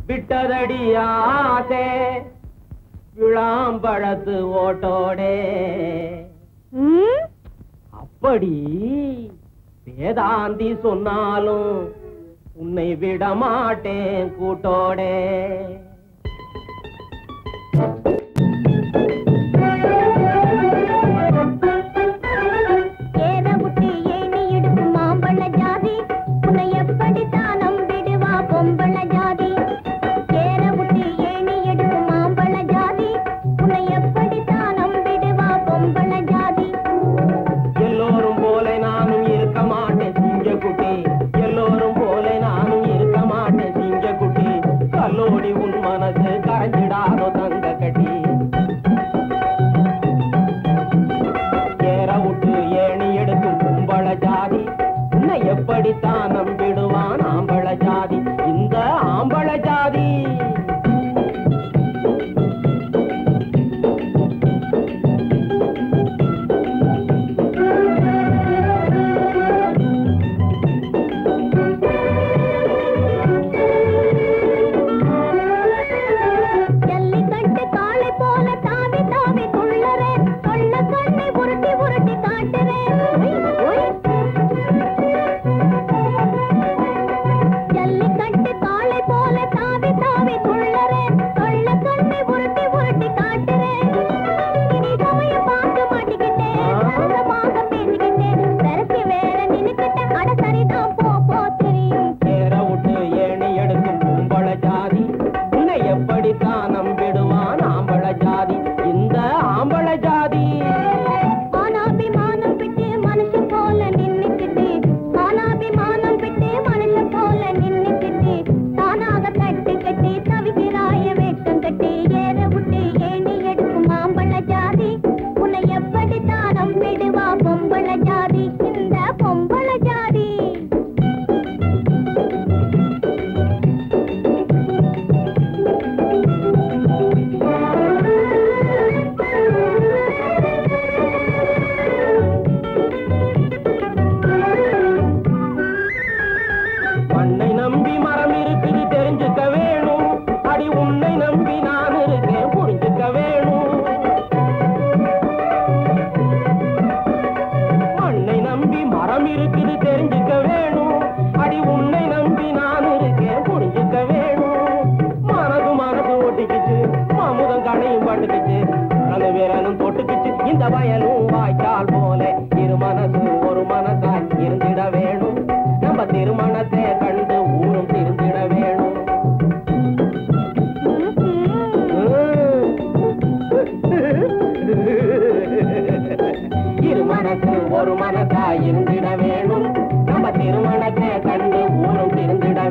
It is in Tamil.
விட்டதடி ஆசை விளாம்பழத்து ஓட்டோடே ம்? அப்படி வேதாந்தி சொன்னாலும் உன்னை விட மாட்டேன் கூட்டோடே ஏற விட்டு ஏணி எடுக்கும் மாம்பழ ஜாதி உன்னை எப்படித்தான் நம்பிடுவா பொம்பள ஜாதி ஏற விட்டு ஏணி எடுக்கும் மாம்பழ ஜாதி உன்னை எப்படித்தான் நம்பிடுவா பொம்பள ஜாதி எல்லோரும் போல நானும் இருக்க மாட்டேன் சிங்க குட்டி எல்லோரும் போல நானும் இருக்க மாட்டேன் சிங்க குட்டி கல்லோடி உன் மனசு கரைஞ்சிடாதோ தங்க கட்டி ஏற விட்டு ஏணி எடுக்கும் கும்பள ஜாதி உன்னை எப்படித்தான் நம்பிடுவான் ஆம்பள ஜாதி இந்த ஆம்பள ஜாதி ஜல்லிக்கட்டு காளை போல தாவி தாவி துள்ளறேன் கொள்ள கண்ணை உருட்டி உருட்டி காட்டுறேன் ஜல்லிக்கட்டு காளை போல தாவி தாவி துள்ளறேன் கொள்ள கண்ணை உருட்டி உருட்டி காட்டுறேன் இனி சமய பார்க்க மாட்டிக்கிட்டேன் சரசமாக பேசிக்கிட்டேன் சரசி வேற நின்னுக்கிட்டேன் அட சரிதான் போ போ தெரியும் ஏற விட்டு ஏணி எடுக்கும் கும்பள ஜாதி உன்னை எப்படித்தான் நம்பிடுவான் ஆம்பள ஜாதி இந்த ஆம்பள ஜாதி மானாபிமானம் விட்டு மனுஷன் போல நின்னுக்கிட்டு மானாபிமானம் விட்டு மனுஷன் போல நின்னுக்கிட்டு தானாக கட்டு கட்டி தவிக்கிறாய வேட்டம் கட்டி ஏற விட்டு ஏணி எடுக்கும் மாம்பழ ஜாதி உன்னை எப்படி தானம் விடுவா பொம்பள ஜாதி இந்த பொம்பள ஜாதி மண்ணை நம்பி மரம் இருக்குது தெரிஞ்சுக்க வேணும் அடி உன்னை நம்பி நான் இருக்கேன் புரிஞ்சுக்க வேணும் மண்ணை நம்பி மரம் இருக்குது தெரிஞ்சுக்க வேணும் அடி உன்னை நம்பி நான் இருக்கேன் புரிஞ்சுக்க வேணும் மனது மனது ஒட்டிக்கிச்சு அமுதம் கணையும் பட்டுக்கிச்சு அந்த விரலும் தொட்டுக்கிச்சு இந்த வயலும் வாய்க்கால் போல இரு மனசு ஒரு மனசாய் இருந்திட வேணும் நம்ம திருமணத்தை கண்டு ஊரும் திருந்திட வேணும் இரு மனசு ஒரு மனசாய் இருந்திட வேணும் நம்ம திருமணத்தை கண்டு ஊரும் திருந்திட